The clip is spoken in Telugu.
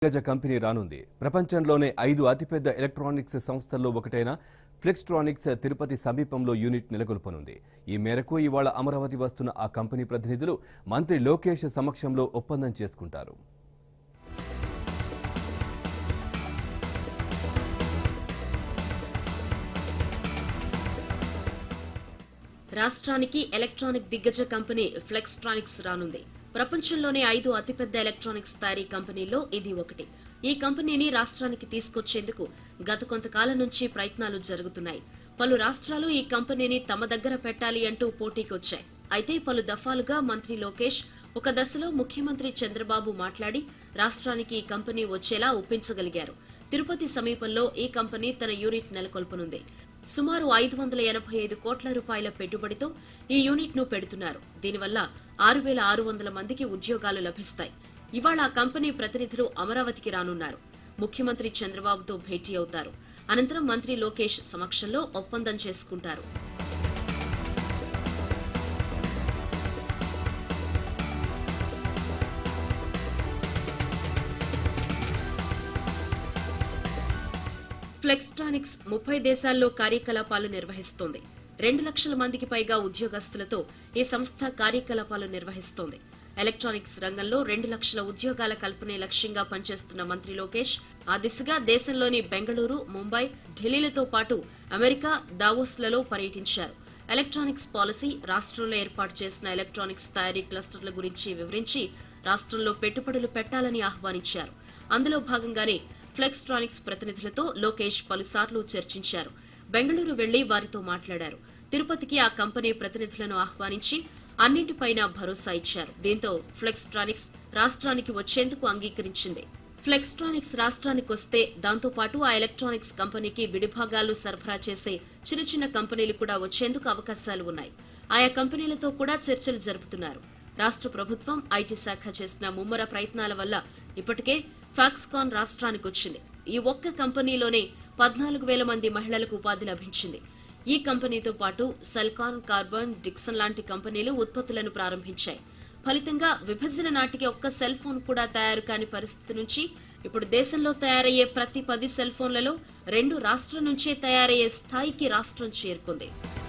గజ కంపెనీ రానుంది ప్రపంచంలోనే ఐదు అతిపెద్ద ఎలక్ట్రానిక్స్ సంస్థల్లో ఒకటైన ఫ్లెక్స్ట్రానిక్స్ తిరుపతి సమీపంలో యూనిట్ నెలకొల్పనుంది ఈ మేరకు ఇవాళ అమరావతి వస్తున్న ఆ కంపెనీ ప్రతినిధులు మంత్రి లోకేష్ సమక్షంలో ఒప్పందం చేసుకుంటారు రాష్ట్రానికి ఎలక్ట్రానిక్ దిగ్గజ కంపెనీ ఫ్లెక్స్ట్రానిక్స్ రానుంది ప్రపంచంలోనే ఐదు అతిపెద్ద ఎలక్ట్రానిక్స్ తయారీ కంపెనీల్లో ఇది ఒకటి ఈ కంపెనీని రాష్ట్రానికి తీసుకొచ్చేందుకు గత కొంతకాలం నుంచి ప్రయత్నాలు జరుగుతున్నాయి పలు రాష్ట్రాలు ఈ కంపెనీని తమ దగ్గర పెట్టాలి అంటూ పోటీకి వచ్చాయి అయితే పలు దఫాలుగా మంత్రి లోకేష్ ఒక దశలో ముఖ్యమంత్రి చంద్రబాబు మాట్లాడి రాష్ట్రానికి ఈ కంపెనీ వచ్చేలా ఒప్పించగలిగారు తిరుపతి సమీపంలో ఈ కంపెనీ తన యూనిట్ నెలకొల్పనుంది సుమారు ఐదు వందల ఎనభై ఐదు కోట్ల రూపాయల పెట్టుబడితో ఈ యూనిట్ ను పెడుతున్నారు దీనివల్ల ఆరు వేల ఆరు వందల మందికి ఉద్యోగాలు లభిస్తాయి ఇవాళ ఆ కంపెనీ ప్రతినిధులు అమరావతికి రానున్నారు ముఖ్యమంత్రి చంద్రబాబుతో భేటీ అవుతారు అనంతరం మంత్రి లోకేష్ సమక్షంలో ఒప్పందం చేసుకుంటారు ఫ్లెక్స్ట్రానిక్స్ ముప్పై దేశాల్లో కార్యకలాపాలు నిర్వహిస్తోంది రెండు లక్షల మందికి పైగా ఉద్యోగస్తులతో ఈ సంస్థ కార్యకలాపాలు నిర్వహిస్తోంది ఎలక్ట్రానిక్స్ రంగంలో రెండు లక్షల ఉద్యోగాల కల్పనే లక్ష్యంగా పనిచేస్తున్న మంత్రి లోకేష్ ఆ దిశగా దేశంలోని బెంగళూరు ముంబై ఢిల్లీలతో పాటు అమెరికా దావోస్లలో పర్యటించారు ఎలక్ట్రానిక్స్ పాలసీ రాష్ట్రంలో ఏర్పాటు చేసిన ఎలక్ట్రానిక్స్ తయారీ క్లస్టర్ల గురించి వివరించి రాష్ట్రంలో పెట్టుబడులు పెట్టాలని ఆహ్వానించారు అందులో భాగంగానే ఫ్లెక్స్ట్రానిక్స్ ప్రతినిధులతో లోకేష్ పలుసార్లు చర్చించారు బెంగళూరు వెళ్లి వారితో మాట్లాడారు తిరుపతికి ఆ కంపెనీ ప్రతినిధులను ఆహ్వానించి అన్నింటిపైన భరోసా ఇచ్చారు దీంతో ఫ్లెక్స్ట్రానిక్స్ రాష్ట్రానికి వచ్చేందుకు అంగీకరించింది ఫ్లెక్స్ట్రానిక్స్ రాష్ట్రానికి వస్తే దాంతోపాటు ఆ ఎలక్ట్రానిక్స్ కంపెనీకి విడిభాగాలు సరఫరా చేసే చిన్న చిన్న కంపెనీలు కూడా వచ్చేందుకు అవకాశాలు ఉన్నాయి ఆయా కంపెనీలతో కూడా చర్చలు జరుపుతున్నారు రాష్ట్ర ప్రభుత్వం ఐటీ శాఖ చేసిన ముమ్మర ప్రయత్నాల వల్ల ఇప్పటికే ఫాక్స్కాన్ రాష్ట్రానికి వచ్చింది ఈ ఒక్క కంపెనీలోనే పద్నాలుగు వేల మంది మహిళలకు ఉపాధి లభించింది ఈ కంపెనీతో పాటు సెల్కాన్ కార్బన్ డిక్సన్ లాంటి కంపెనీలు ఉత్పత్తులను ప్రారంభించాయి ఫలితంగా విభజన నాటికి ఒక్క సెల్ ఫోన్ కూడా తయారు కాని పరిస్థితి నుంచి ఇప్పుడు దేశంలో తయారయ్యే ప్రతి పది సెల్ ఫోన్లలో రెండు రాష్ట్రం నుంచే తయారయ్యే స్థాయికి రాష్ట్రం చేరుకుంది